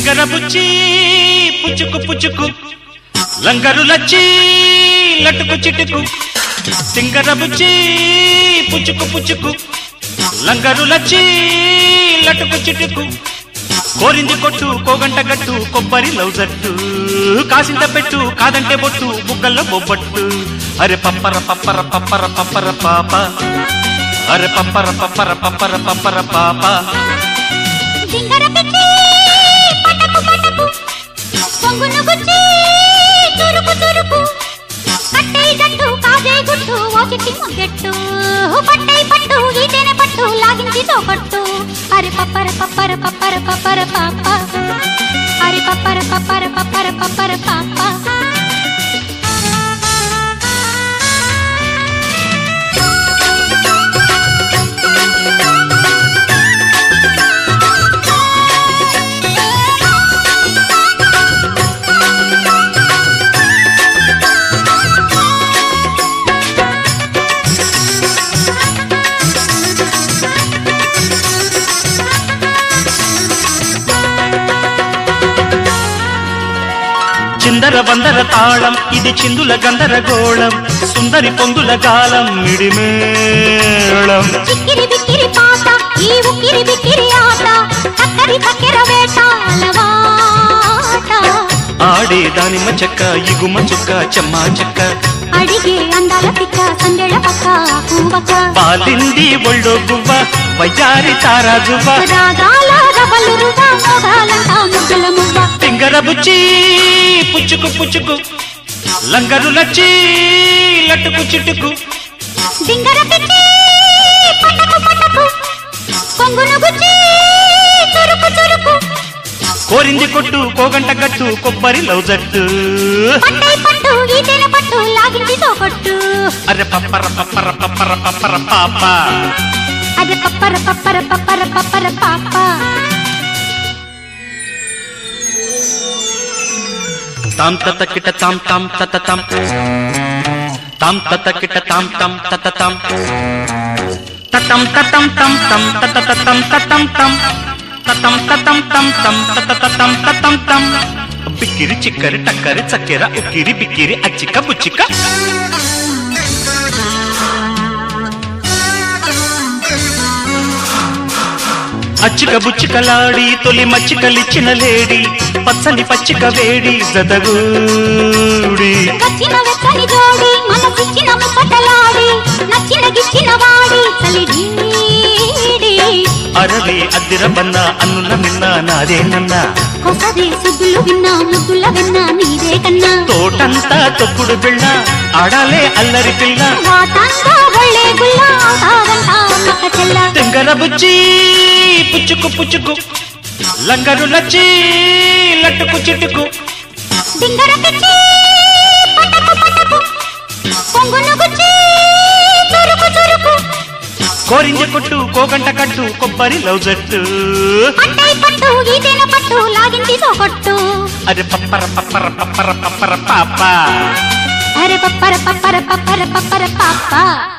సింగర బుచ్చి పుచ్చుకు పుచ్చుకు లంగరు లచ్చి లటుకు చిటుకు సింగర బుచ్చి పుచ్చుకు పుచ్చుకు లంగరు లచ్చి లటుకు చిటుకు కోరింది కొట్టు కోగంట గట్టు కొబ్బరి లౌజట్టు కాసింత పెట్టు కాదంటే బొట్టు బుగ్గల్లో బొబ్బట్టు అరే పప్పర పప్పర పప్పర పప్పర పాప అరే పప్పర పప్పర పప్పర పప్పర పాప సింగర పిచ్చి పటకు పటకు పొంగును గుచ్చి చురుకు చురుకు కట్టై జట్టు కాజే గుట్టు ఓ చిట్టి ముగ్గెట్టు పట్టై పట్టు ఈటెన పట్టు లాగించి తోపట్టు అరే పప్పర పప్పర పప్పర పప్పర పాప అరే పప్పర పప్పర పప్పర పప్పర పాప చిందర వందర తాళం ఇది చిందుల గందరగోళం సుందరి పొందుల గాలం మిడిమేళం చిక్కిరి బిక్కిరి పాట ఈ ఉక్కిరి బిక్కిరి ఆట చక్కరి చక్కెర వేట అలవాట ఆడే దానిమ్మ చెక్క ఇగుమ చుక్క చెమ్మా చెక్క అడిగే అందాల పిక్క సందెళ పక్క పూవక పాలింది ఒళ్ళో గువ్వ వయ్యారి తారాజువ్వ రాగాల రవలు రువ మోగాలంట ముగ్గుల మువ్వ సింగర బుచ్చి పుచ్చుకు పుచ్చుకు లంగరు లచ్చి లట్టుకు చిట్టుకు డింగర పిచ్చి పటకు పటకు పొంగును గుచ్చి చురుకు చురుకు కోరింది కొట్టు కోగంట గట్టు కొబ్బరి లౌజట్టు పట్టై పట్టు ఈటెన పట్టు లాగించి తోపట్టు అరే పప్పర పప్పర పప్పర పప్పర పాప అది పప్పర పప్పర పప్పర పప్పర పాప తాం తత కిట తాం తాం తత తాం తాం తత కిట తాం తాం తత తాం తతం తతం తం తం తత తతం తతం తం తతం తతం తం తం తత తతం తతం తం బిక్కిరి చిక్కరి టక్కరి చక్కెర ఉక్కిరి బిక్కిరి అచ్చిక బుచ్చిక అచ్చిక బుచ్చికలాడి తొలి మచ్చికలిచ్చిన లేడి పచ్చని పచ్చిక వేడి జదగూడి వచ్చిన వెచ్చని జోడి మనసిచ్చిన ముచ్చటలాడి నచ్చిన గిచ్చిన వాడి చలిడీడి అరవే అద్దిర బన్న అన్నుల మిన్న నాదేనన్న కొసరి సుద్దులు విన్నా ముద్దుల విన్నా నీదే కన్నా తోటంతా తొక్కుడు బిళ్ళ ఆడాలే అల్లరి పిల్ల వాటంతా ఒళ్ళే గుల్ల ఆటారంతా మక్క చెల్ల తెంగర బుచ్చి పుచ్చుకు పుచ్చుకు లంగరు లచ్చి లట్టుకు చిట్టుకు డింగర పిచ్చి పటకు పటకు పొంగును గుచ్చి చురుకు చురుకు కోరింజ కొట్టు కోగంట కట్టు కొబ్బరి లౌజట్టు పట్టై పట్టు ఈటెన పట్టు లాగించి తోకొట్టు అరే పప్పర పప్పర పప్పర పప్పర పాప అరే పప్పర పప్పర పప్పర పప్పర పాప